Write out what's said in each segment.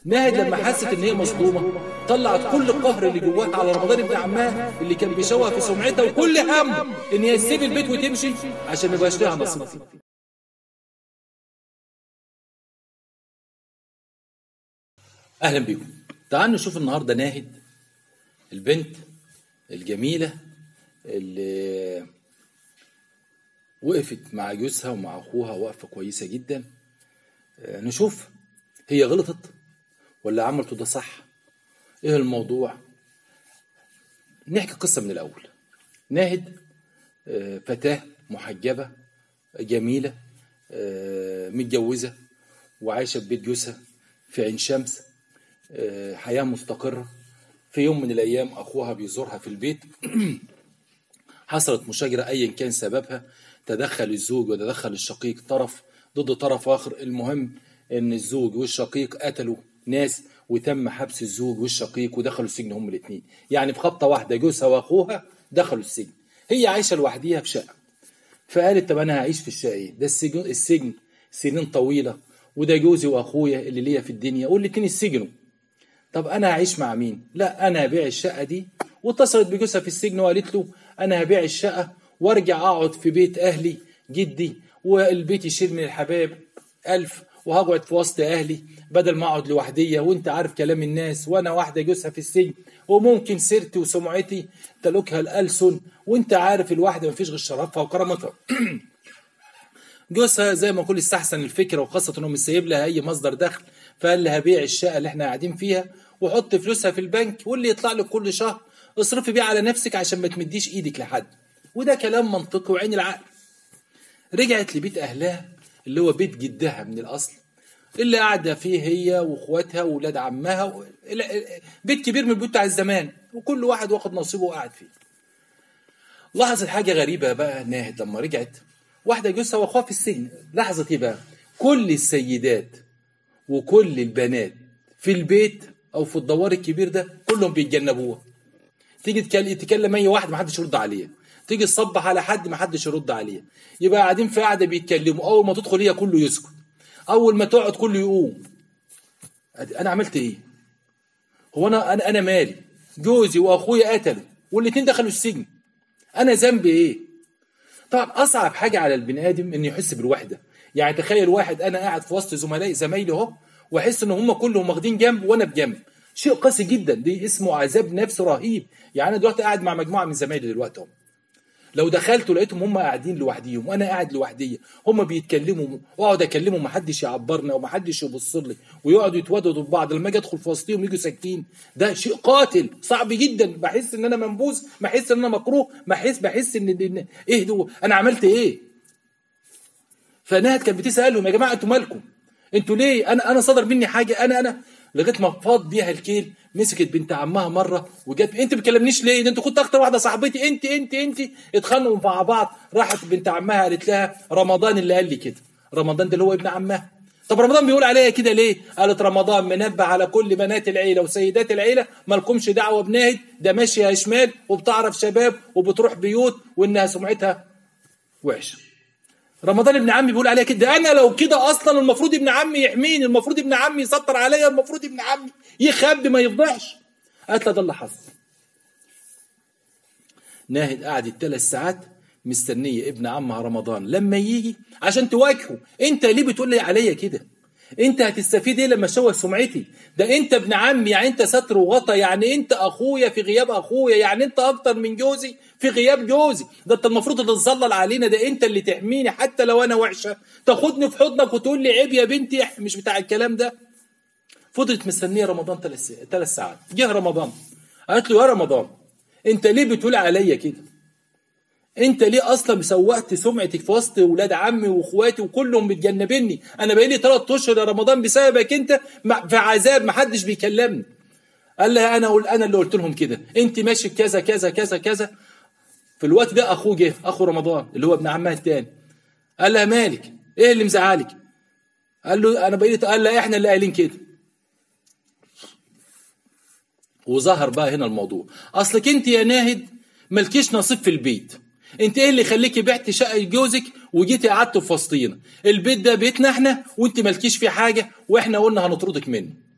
ناهد لما حست ان هي مصدومه طلعت كل القهر اللي جواها على رمضان ابن عمها اللي كان بيشوه في سمعتها وكل همه ان هي تسيب البيت وتمشي عشان ما يبقاش لها نصيب اهلا بيكم تعالوا نشوف النهارده ناهد البنت الجميله اللي وقفت مع جوزها ومع اخوها وقفه كويسه جدا آه، نشوف هي غلطت ولا عملته ده صح ايه الموضوع نحكي قصه من الاول ناهد آه، فتاه محجبه جميله آه، متجوزه وعايشه في بيت جوزها في عين شمس آه، حياه مستقره في يوم من الايام اخوها بيزورها في البيت حصلت مشاجره ايا كان سببها تدخل الزوج وتدخل الشقيق طرف ضد طرف اخر المهم ان الزوج والشقيق قتلوا ناس وتم حبس الزوج والشقيق ودخلوا السجن هم الاثنين يعني في خبطه واحده جوزها واخوها دخلوا السجن هي عايشه لوحديها في شقه فقالت طب انا هعيش في الشقه ايه ده السجن السجن سنين طويله وده جوزي واخويا اللي ليا في الدنيا والاتنين السجنوا طب انا هعيش مع مين لا انا هبيع الشقه دي واتصلت بجوزها في السجن وقالت له انا هبيع الشقه وارجع اقعد في بيت اهلي جدي والبيت يشيل من الحباب ألف وهقعد في وسط اهلي بدل ما اقعد لوحدية وانت عارف كلام الناس وانا واحده جوزها في السجن وممكن سيرتي وسمعتي تلوكها الالسن وانت عارف الواحده مفيش غير شرفها وكرامتها جوزها زي ما اقول استحسن الفكره وخاصه انه مش سايب لها اي مصدر دخل فقال لها بيع الشقه اللي احنا قاعدين فيها وحط فلوسها في البنك واللي يطلع لك كل شهر اصرفي بيه على نفسك عشان ما تمديش ايدك لحد وده كلام منطقي وعين العقل رجعت لبيت اهلها اللي هو بيت جدها من الاصل اللي قاعده فيه هي واخواتها واولاد عمها و... بيت كبير من البيوت بتاع الزمان وكل واحد واخد نصيبه وقاعد فيه لاحظت حاجه غريبه بقى ناهد لما رجعت واحده جوزها واخوها في السجن لاحظت ايه بقى كل السيدات وكل البنات في البيت او في الدوار الكبير ده كلهم بيتجنبوها تيجي تكل- تكلم اي واحد ما حدش يرد عليها تيجي تصبح على حد ما حدش يرد عليها يبقى قاعدين في قاعده بيتكلموا اول ما تدخل هي كله يسكت اول ما تقعد كله يقوم انا عملت ايه هو انا انا انا مالي جوزي واخويا قتلوا والاثنين دخلوا السجن انا ذنبي ايه طبعا اصعب حاجه على البني ادم انه يحس بالوحده يعني تخيل واحد انا قاعد في وسط زملائي زمايلي اهو واحس ان هم كلهم واخدين جنب وانا بجنب شيء قاسي جدا دي اسمه عذاب نفسي رهيب يعني انا دلوقتي قاعد مع مجموعه من زمايلي دلوقتي اهو لو دخلت ولقيتهم هم قاعدين لوحديهم وانا قاعد لوحدي هم بيتكلموا واقعد اكلمهم محدش يعبرنا ومحدش يبص لي ويقعدوا يتوددوا ببعض لما اجي ادخل في وسطهم يجوا ساكتين ده شيء قاتل صعب جدا بحس ان انا منبوذ بحس ان انا مكروه بحس بحس ان إن- ايه ده انا عملت ايه فنهد كانت بتسالهم يا جماعه انتوا مالكم انتوا ليه انا انا صدر مني حاجه انا انا لغايه ما فاض بيها الكيل مسكت بنت عمها مره وجت انت ما بتكلمنيش ليه ده انت كنت اكتر واحده صاحبتي انت انت انت اتخانقوا مع بعض راحت بنت عمها قالت لها رمضان اللي قال لي كده رمضان ده اللي هو ابن عمها طب رمضان بيقول عليا كده ليه قالت رمضان منبه على كل بنات العيله وسيدات العيله مالكمش دعوه بناهد ده ماشيه شمال وبتعرف شباب وبتروح بيوت وانها سمعتها وحشه رمضان ابن عمي بيقول عليا كده انا لو كده اصلا المفروض ابن عمي يحميني المفروض ابن عمي يسطر عليا المفروض ابن عمي يخبي ما يفضحش قالت له ده اللي حصل ناهد قعدت ثلاث ساعات مستنيه ابن عمها رمضان لما يجي عشان تواجهه انت ليه بتقول لي عليا كده انت هتستفيد ايه لما اشوه سمعتي ده انت ابن عمي يعني انت ستر وغطا يعني انت اخويا في غياب اخويا يعني انت اكتر من جوزي في غياب جوزي ده انت المفروض تتظلل علينا ده انت اللي تحميني حتى لو انا وحشه تاخدني في حضنك وتقول لي عيب يا بنتي مش بتاع الكلام ده فضلت مستنيه رمضان ثلاث ثلاث ساعات جه رمضان قالت له يا رمضان انت ليه بتقول عليا كده انت ليه اصلا سوقت سمعتك في وسط ولاد عمي واخواتي وكلهم متجنبني انا بقالي ثلاث اشهر يا رمضان بسببك انت مع- في عذاب ما حدش بيكلمني قال لها انا قول انا اللي قلت لهم كده انت ماشي كذا كذا كذا كذا في الوقت ده اخوه جه اخو رمضان اللي هو ابن عمها التاني قال لها مالك ايه اللي مزعلك قال له انا بقيت قال لها احنا اللي قايلين كده وظهر بقى هنا الموضوع اصلك انت يا ناهد مالكيش نصيب في البيت انت ايه اللي خليكي بعتي شقه جوزك وجيتي قعدت في وسطينا البيت ده بيتنا احنا وانت مالكيش فيه حاجه واحنا قلنا هنطردك منه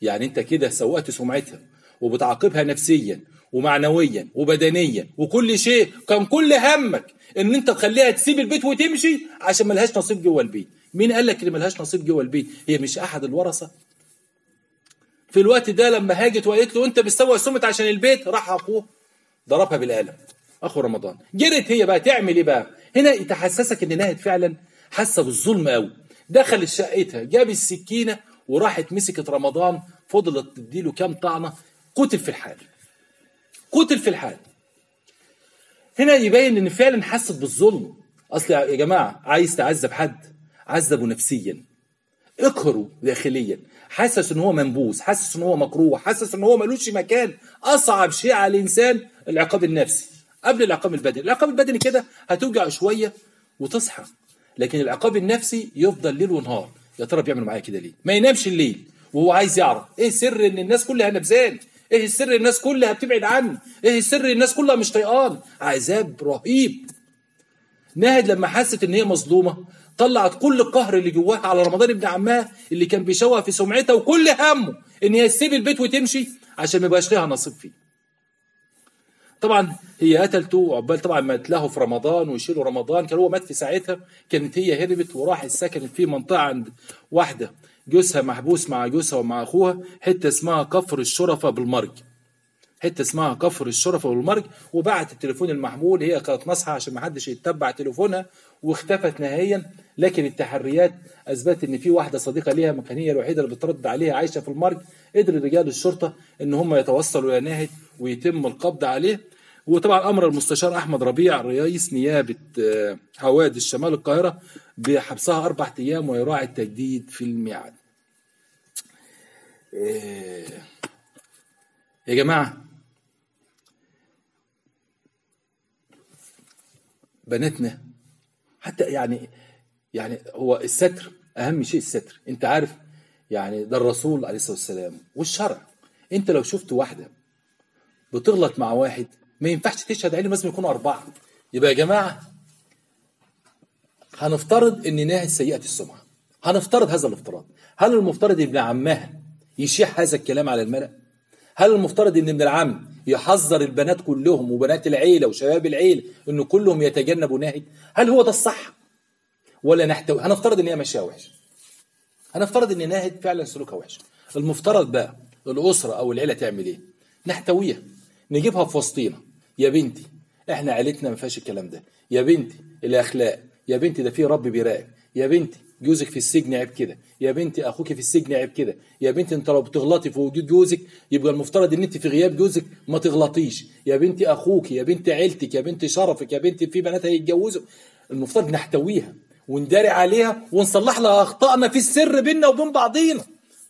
يعني انت كده سوقت سمعتها وبتعاقبها نفسيا ومعنويا وبدنيا وكل شيء كان كل همك ان انت تخليها تسيب البيت وتمشي عشان ملهاش نصيب جوه البيت مين قال لك ان ملهاش نصيب جوه البيت هي مش احد الورثه في الوقت ده لما هاجت وقالت له انت بتسوق سمت عشان البيت راح اخوه ضربها بالقلم اخو رمضان جرت هي بقى تعمل ايه بقى هنا يتحسسك ان ناهد فعلا حاسه بالظلم قوي دخلت شقتها جاب السكينه وراحت مسكت رمضان فضلت تديله كام طعنه قتل في الحال قتل في الحال هنا يبين ان فعلا حست بالظلم اصل يا جماعه عايز تعذب حد عذبه نفسيا اقهره داخليا حاسس ان هو منبوس حاسس ان هو مكروه حاسس ان هو ملوش مكان اصعب شيء على الانسان العقاب النفسي قبل العقاب البدني العقاب البدني كده هتوجع شويه وتصحى لكن العقاب النفسي يفضل ليل ونهار يا ترى بيعملوا معايا كده ليه ما ينامش الليل وهو عايز يعرف ايه سر ان الناس كلها نبذان ايه السر الناس كلها بتبعد عني ايه السر الناس كلها مش طايقان عذاب رهيب ناهد لما حست ان هي مظلومه طلعت كل القهر اللي جواها على رمضان ابن عمها اللي كان بيشوه في سمعتها وكل همه ان هي تسيب البيت وتمشي عشان ما يبقاش لها نصيب فيه طبعا هي قتلته عقبال طبعا ما له في رمضان ويشيلوا رمضان كان هو مات في ساعتها كانت هي هربت وراحت سكنت في منطقه عند واحده جوزها محبوس مع جوزها ومع اخوها حته اسمها كفر الشرفه بالمرج حته اسمها كفر الشرفه بالمرج وبعت التليفون المحمول هي كانت ناصحه عشان ما حدش يتبع تليفونها واختفت نهائيا لكن التحريات اثبتت ان في واحده صديقه ليها ما كان هي الوحيده اللي بترد عليها عايشه في المرج قدر رجال الشرطه ان هم يتوصلوا الى ناهد ويتم القبض عليه وطبعا امر المستشار احمد ربيع رئيس نيابه حوادث شمال القاهره بحبسها اربع ايام ويراعي التجديد في الميعاد. يا جماعه بناتنا حتى يعني يعني هو الستر اهم شيء الستر انت عارف يعني ده الرسول عليه الصلاه والسلام والشرع انت لو شفت واحده بتغلط مع واحد ما ينفعش تشهد عليه لازم يكونوا أربعة يبقى يا جماعة هنفترض إن ناهد سيئة السمعة هنفترض هذا الافتراض هل المفترض ابن عمها يشيح هذا الكلام على الملأ هل المفترض ان ابن العم يحذر البنات كلهم وبنات العيله وشباب العيله ان كلهم يتجنبوا ناهد هل هو ده الصح ولا نحتوي هنفترض ان هي ماشيه وحش هنفترض ان ناهد فعلا سلوكها وحش المفترض بقى الاسره او العيله تعمل ايه نحتويها نجيبها في وسطينا يا بنتي احنا عيلتنا ما فيهاش الكلام ده يا بنتي الاخلاق يا بنتي ده في رب بيراقب يا بنتي جوزك في السجن عيب كده يا بنتي اخوك في السجن عيب كده يا بنتي انت لو بتغلطي في وجود جوزك يبقى المفترض ان انت في غياب جوزك ما تغلطيش يا بنتي اخوك يا بنتي عيلتك يا بنتي شرفك يا بنتي في بنات هيتجوزوا المفترض نحتويها ونداري عليها ونصلح لها اخطائنا في السر بيننا وبين بعضينا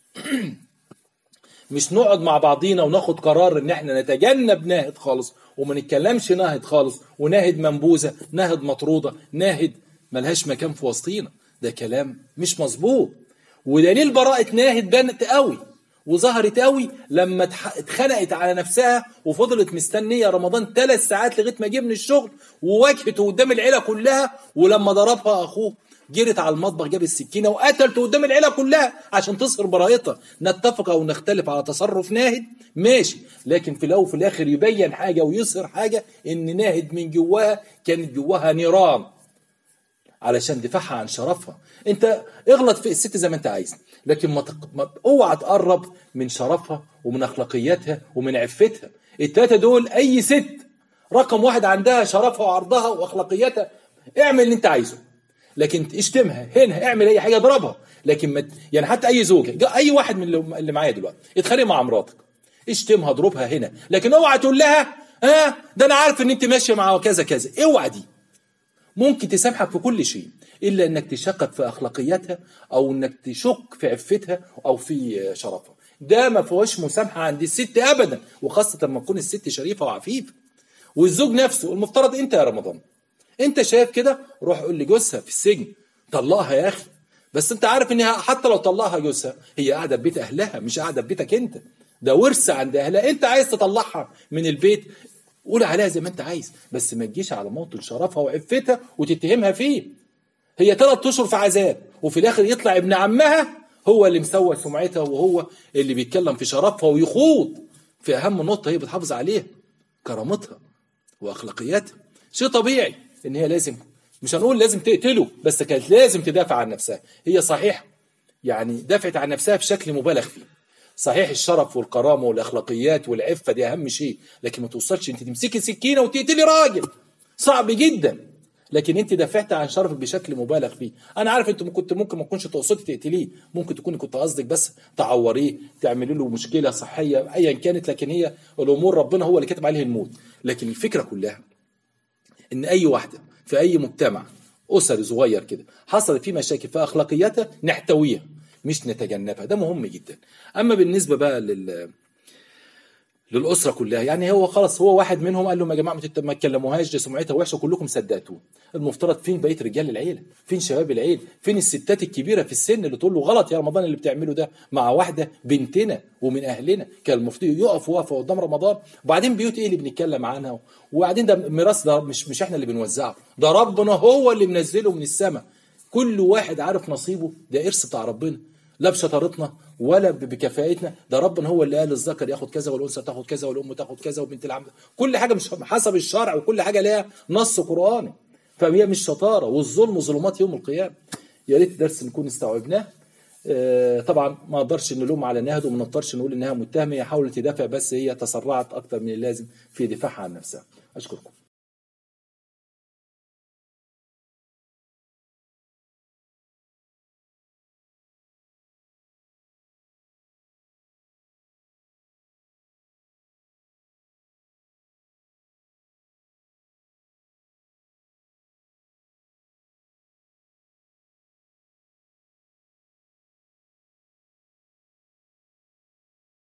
مش نقعد مع بعضينا وناخد قرار ان احنا نتجنب ناهد خالص وما نتكلمش ناهد خالص وناهد منبوذه ناهد مطروده ناهد ملهاش مكان في وسطينا ده كلام مش مظبوط ودليل براءة ناهد بانت قوي وظهرت قوي لما اتخنقت على نفسها وفضلت مستنيه رمضان ثلاث ساعات لغايه ما جه من الشغل وواجهته قدام العيله كلها ولما ضربها اخوه جرت على المطبخ جاب السكينه وقتلته قدام العيله كلها عشان تظهر براءتها نتفق او نختلف على تصرف ناهد ماشي لكن في الاول وفي الاخر يبين حاجه ويظهر حاجه ان ناهد من جواها كانت جواها نيران علشان دفاعها عن شرفها انت اغلط في الست زي ما انت عايز لكن ما, تق... ما اوعى تقرب من شرفها ومن اخلاقياتها ومن عفتها التلاته دول اي ست رقم واحد عندها شرفها وعرضها واخلاقياتها اعمل اللي انت عايزه لكن اشتمها هنا اعمل اي حاجه اضربها لكن ما يعني حتى اي زوجه اي واحد من اللي معايا دلوقتي اتخانق مع مراتك اشتمها اضربها هنا لكن اوعى تقول لها ها آه ده انا عارف ان انت ماشيه مع كذا كذا اوعى دي ممكن تسامحك في كل شيء الا انك تشكك في اخلاقياتها او انك تشك في عفتها او في شرفها ده ما فيهوش مسامحه عند الست ابدا وخاصه لما تكون الست شريفه وعفيفه والزوج نفسه المفترض انت يا رمضان انت شايف كده روح قول لجوزها في السجن طلقها يا اخي بس انت عارف انها حتى لو طلقها جوزها هي قاعده في بيت اهلها مش قاعده في بيتك انت ده ورث عند اهلها انت عايز تطلعها من البيت قول عليها زي ما انت عايز بس ما تجيش على موطن شرفها وعفتها وتتهمها فيه هي ثلاث اشهر في عذاب وفي الاخر يطلع ابن عمها هو اللي مسوى سمعتها وهو اللي بيتكلم في شرفها ويخوض في اهم نقطه هي بتحافظ عليها كرامتها واخلاقياتها شيء طبيعي ان هي لازم مش هنقول لازم تقتله بس كانت لازم تدافع عن نفسها هي صحيح يعني دافعت عن نفسها بشكل مبالغ فيه صحيح الشرف والكرامه والاخلاقيات والعفه دي اهم شيء لكن ما توصلش انت تمسكي سكينه وتقتلي راجل صعب جدا لكن انت دافعت عن شرفك بشكل مبالغ فيه انا عارف انت كنت ممكن ما تكونش تقصدي تقتليه ممكن تكوني كنت قصدك بس تعوريه تعملي له مشكله صحيه ايا كانت لكن هي الامور ربنا هو اللي كاتب عليه الموت لكن الفكره كلها ان اي واحده في اي مجتمع اسري صغير كده حصلت فيه مشاكل في اخلاقياتها نحتويها مش نتجنبها ده مهم جدا اما بالنسبه بقى لل للاسره كلها يعني هو خلاص هو واحد منهم قال لهم يا جماعه ما تت- ما تكلموهاش دي سمعتها وحشه كلكم صدقتوه المفترض فين بقيه رجال العيله فين شباب العيله فين الستات الكبيره في السن اللي تقول له غلط يا رمضان اللي بتعمله ده مع واحده بنتنا ومن اهلنا كان المفترض يقف وقفه قدام رمضان وبعدين بيوت ايه اللي بنتكلم عنها وبعدين ده ميراث ده مش مش احنا اللي بنوزعه ده ربنا هو اللي منزله من السماء كل واحد عارف نصيبه ده ارث بتاع ربنا لا بشطارتنا ولا ب- بكفاءتنا ده ربنا هو اللي قال الذكر ياخد كذا والانثى تاخد كذا والام تاخد كذا وبنت العم كل حاجه مش حسب الشرع وكل حاجه ليها نص قراني فهي مش شطاره والظلم ظلمات يوم القيامه يا ريت درس نكون استوعبناه آه، طبعا ما اقدرش نلوم على نهد وما نقدرش نقول انها متهمه هي حاولت تدافع بس هي تسرعت اكتر من اللازم في دفاعها عن نفسها اشكركم